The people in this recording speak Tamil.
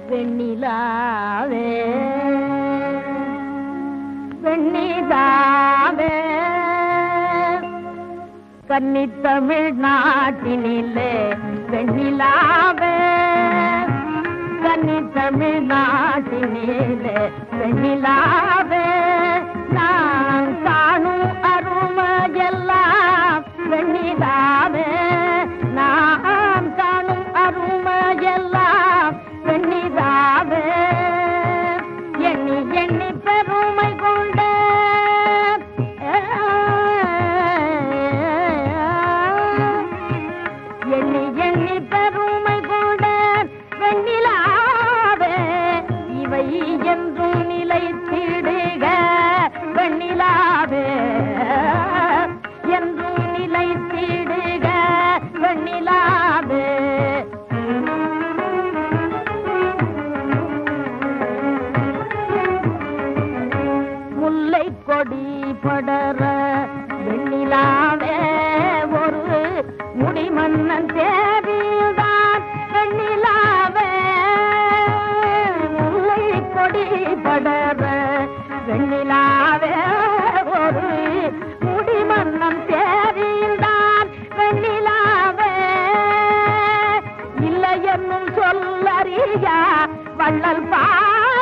வெண்ணிலாவே வெண்ணிதாவே கன்னித்தமிழ் நாட்டினிலே வெண்ணிலாவே கன்னித்தமிழ் நாட்டினிலே வெண்ணிலாவே நான் காணும் அருமையெல்லாம் வெண்ணிலாவே நான் காணும் அருமையெல்லாம் வெண்ணிலாவே எண்ணி எண்ணி பெருமை கொண்ட எண்ணி எண்ணி பெருமை கொண்ட வெண்ணிலாவே இவை என்றும் நிலைத்திடுக வெண்ணிலாவே என்றும் நிலைத்திடுக வெண்ணிலாவே முல்லை கொடி படர வெண்ணிலாவே ஒரு முடிமன்னன் தேவிதான் வெண்ணிலாவே முல்லை கொடி படர வெண்ணிலாவே ஒரு முடிமன்னன் தேவிதான் வெண்ணிலாவே இல்லை என்னும் சொல்லறியா வள்ளல் பா